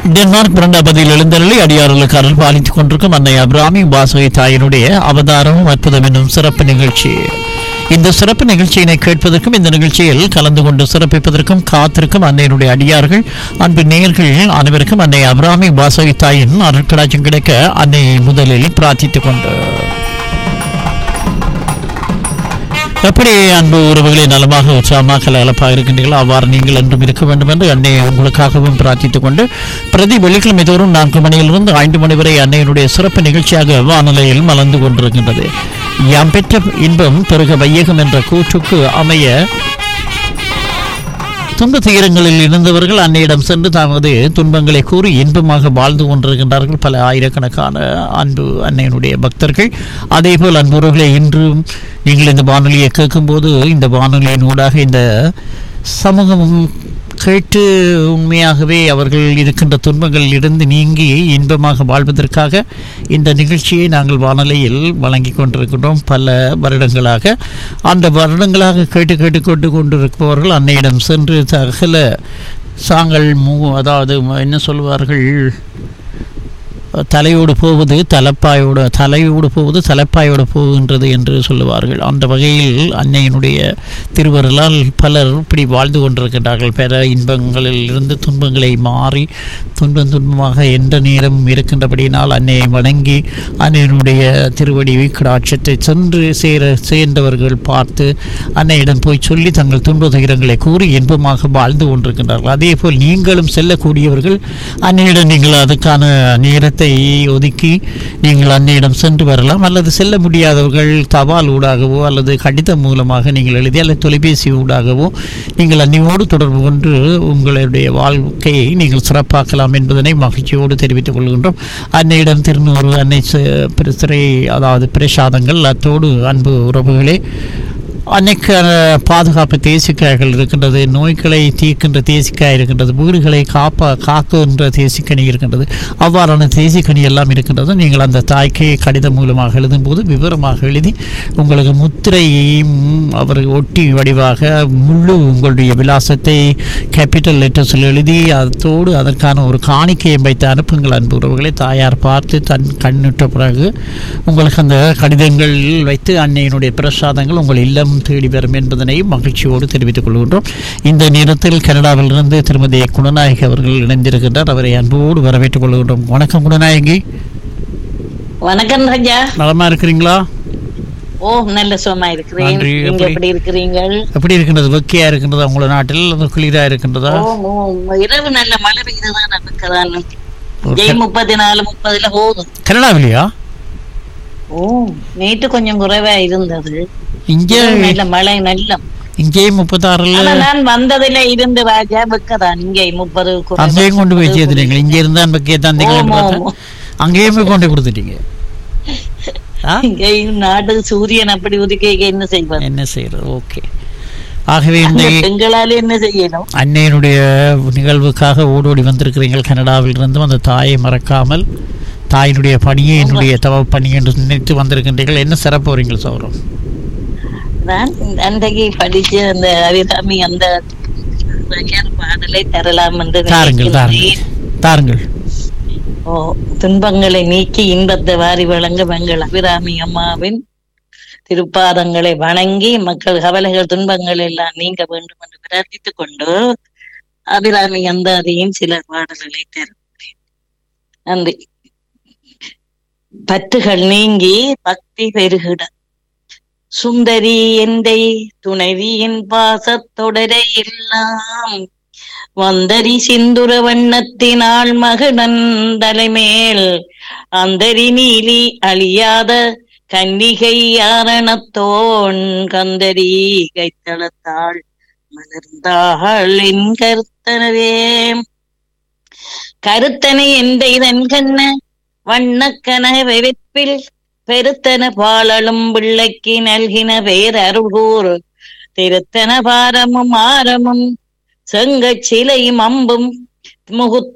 Denmark பிரண்டாபதியில் எழுந்தருளி அடியார்களுக்கு அருள் பாலித்துக் கொண்டிருக்கும் அன்னை அபிராமி வாசகி தாயினுடைய அவதாரமும் அற்புதம் என்னும் சிறப்பு நிகழ்ச்சி இந்த சிறப்பு நிகழ்ச்சியினை கேட்பதற்கும் இந்த நிகழ்ச்சியில் கலந்து கொண்டு சிறப்பிப்பதற்கும் காத்திருக்கும் அன்னையினுடைய அடியார்கள் அன்பு நேயர்கள் அனைவருக்கும் அன்னை அபிராமி வாசகி தாயின் அருட்கடாட்சியம் கிடைக்க அன்னையை முதலில் பிரார்த்தித்துக் கொண்டு எப்படி அன்பு உறவுகளை நலமாக உற்சாகமாக கலகலப்பாக இருக்கின்றீர்களோ அவ்வாறு நீங்கள் என்றும் இருக்க வேண்டும் என்று அன்னை உங்களுக்காகவும் பிரார்த்தித்துக் கொண்டு பிரதி வெள்ளிக்கிழமை தோறும் நான்கு மணியிலிருந்து ஐந்து மணி வரை அன்னையினுடைய சிறப்பு நிகழ்ச்சியாக வானொலியில் மலர்ந்து கொண்டிருக்கின்றது யாம் பெற்ற இன்பம் பெருக வையகம் என்ற கூற்றுக்கு அமைய துன்ப துயரங்களில் இருந்தவர்கள் அன்னையிடம் சென்று தமது துன்பங்களை கூறி இன்பமாக வாழ்ந்து கொண்டிருக்கின்றார்கள் பல ஆயிரக்கணக்கான அன்பு அன்னையினுடைய பக்தர்கள் அதேபோல் அன்புறவர்களை இன்றும் நீங்கள் இந்த வானொலியை கேட்கும்போது இந்த வானொலியின் ஊடாக இந்த சமூகம் கேட்டு உண்மையாகவே அவர்கள் இருக்கின்ற துன்பங்களில் இருந்து நீங்கி இன்பமாக வாழ்வதற்காக இந்த நிகழ்ச்சியை நாங்கள் வானொலியில் வழங்கி கொண்டிருக்கின்றோம் பல வருடங்களாக அந்த வருடங்களாக கேட்டு கேட்டு கொண்டு கொண்டிருப்பவர்கள் அன்னையிடம் சென்று சகல சாங்கள் மூ அதாவது என்ன சொல்வார்கள் தலையோடு போவது தலைப்பாயோடு தலையோடு போவது தலைப்பாயோடு போகின்றது என்று சொல்லுவார்கள் அந்த வகையில் அன்னையினுடைய திருவருளால் பலர் இப்படி வாழ்ந்து கொண்டிருக்கின்றார்கள் பிற இன்பங்களில் இருந்து துன்பங்களை மாறி துன்பம் துன்பமாக எந்த நேரம் இருக்கின்றபடியினால் அன்னையை வணங்கி அன்னையினுடைய திருவடி கடாட்சத்தை சென்று சேர சேர்ந்தவர்கள் பார்த்து அன்னையிடம் போய் சொல்லி தங்கள் துன்ப துயரங்களை கூறி இன்பமாக வாழ்ந்து கொண்டிருக்கின்றார்கள் அதே போல் நீங்களும் செல்லக்கூடியவர்கள் அன்னையிடம் நீங்கள் அதுக்கான நேரத்தை ஒதுக்கி நீங்கள் அன்னையிடம் சென்று வரலாம் அல்லது செல்ல முடியாதவர்கள் தபால் ஊடாகவோ அல்லது கடிதம் மூலமாக நீங்கள் எழுதி அல்லது தொலைபேசி ஊடாகவோ நீங்கள் அன்னையோடு தொடர்பு கொண்டு உங்களுடைய வாழ்க்கையை நீங்கள் சிறப்பாக்கலாம் என்பதனை மகிழ்ச்சியோடு தெரிவித்துக் கொள்கின்றோம் அன்னையிடம் திருநூறு அன்னை ச- பிரசிறை அதாவது பிரசாதங்கள் அத்தோடு அன்பு உறவுகளே அன்னைக்கான பாதுகாப்பு தேசிக்காய்கள் இருக்கின்றது நோய்களை தீர்க்கின்ற தேசிக்காய் இருக்கின்றது வீடுகளை காப்பா காக்குகின்ற தேசிக்கனி இருக்கின்றது அவ்வாறான தேசிக்கனி எல்லாம் இருக்கின்றது நீங்கள் அந்த தாய்க்கு கடிதம் மூலமாக எழுதும்போது விவரமாக எழுதி உங்களுக்கு முத்திரையையும் அவர் ஒட்டி வடிவாக முழு உங்களுடைய விலாசத்தை கேபிட்டல் லெட்டர்ஸில் எழுதி அதோடு அதற்கான ஒரு காணிக்கையை வைத்து அனுப்புங்கள் அன்பு உறவுகளை தாயார் பார்த்து தன் கண்ணிட்ட பிறகு உங்களுக்கு அந்த கடிதங்கள் வைத்து அன்னையினுடைய பிரசாதங்கள் உங்கள் இல்லம் தேடி வரும் என்பதனை மகிழ்ச்சியோடு தெரிவித்துக் கொள்கின்றோம் இந்த நேரத்தில் கனடாவிலிருந்து திருமதி குணநாயகி அவர்கள் இணைந்திருக்கின்றார் அவரை அன்போடு வரவேற்றுக் கொள்கின்றோம் வணக்கம் குணநாயகி வணக்கம் ராஜா நலமா இருக்கிறீங்களா ஓ நல்ல சுகமா இருக்கிறேன் நன்றி, நீங்க எப்படி? எப்படி இருக்கிறீங்கள் எப்படி இருக்கின்றது வெக்கையா இருக்கின்றதா உங்களோட நாட்டில் அல்லது குளிரா இருக்கின்றதா ஓ ஓ, இரவு நல்ல மழை பெய்யுதுதான் நமக்குதான் ஜெய் முப்பத்தி நாலு முப்பதுல போதும் கனடாவிலையா ஓ நேற்று கொஞ்சம் குறைவா இருந்தது இங்கே இரவு நல்ல மழை நல்ல இங்கேயும் முப்பத்தாறுல ஆனா நான் வந்ததுல இருந்து ராஜா வெக்கதான் இங்கே முப்பது குறைவா. அங்கேயும் கொண்டு போய் சேர்த்துட்டீங்க இங்க இருந்தா வெக்கையை தந்தீங்கன்னு ஓமோ, பார்த்தா ஓமோ. அங்கேயுமே கொண்டு கொடுத்துட்டீங்க ஆ? இங்கேயும் நாடு சூரியன் அப்படி உதிக்க என்ன செய்வது என்ன செய்யறது ஓகே ஆகவே இந்த எங்களால என்ன செய்யணும் அன்னையினுடைய நிகழ்வுக்காக ஓடோடி வந்திருக்கிறீர்கள் கனடாவில் இருந்தும் அந்த தாயை மறக்காமல் தாயினுடைய பணியை என்னுடைய தவ பணி என்று நினைத்து வந்திருக்கின்றீர்கள் என்ன சிறப்பு வரீங்கள் சௌரம் நான் அன்றைக்கு படிச்ச அந்த அபிராமி அந்த வகையான பாடலை தரலாம் என்று தாருங்கள் தாருங்கள் நினைக்கின்றேன். தாருங்கள் ஓ துன்பங்களை நீக்கி இன்பத்தை வாரி வழங்க மங்கள் அபிராமி அம்மாவின் திருப்பாதங்களை வணங்கி மக்கள் கவலைகள் துன்பங்கள் எல்லாம் நீங்க வேண்டும் என்று பிரார்த்தித்துக் கொண்டு அபிராமி அந்தாதியின் சில பாடல்களை தருகிறேன் நன்றி பற்றுகள் நீங்கி பக்தி பெருகிட சுந்தரி எந்தை துணைவியின் பாசத்தொடரை எல்லாம் வந்தரி சிந்துர வண்ணத்தினாள் மகனன் தலைமேல் அந்தரி நீலி அழியாத கன்னிகை யாரணத்தோன் கந்தரி கைத்தளத்தாள் மலர்ந்தாள் என் கருத்தனவே கருத்தனை எந்த இதன் கண்ண வண்ணக்கன வெறிப்பில் பெருத்தன பாலளும் பிள்ளைக்கு நல்கின பேர் அருள்கூர் திருத்தன பாரமும் ஆரமும் செங்கச் சிலையும் அம்பும் முகுத்த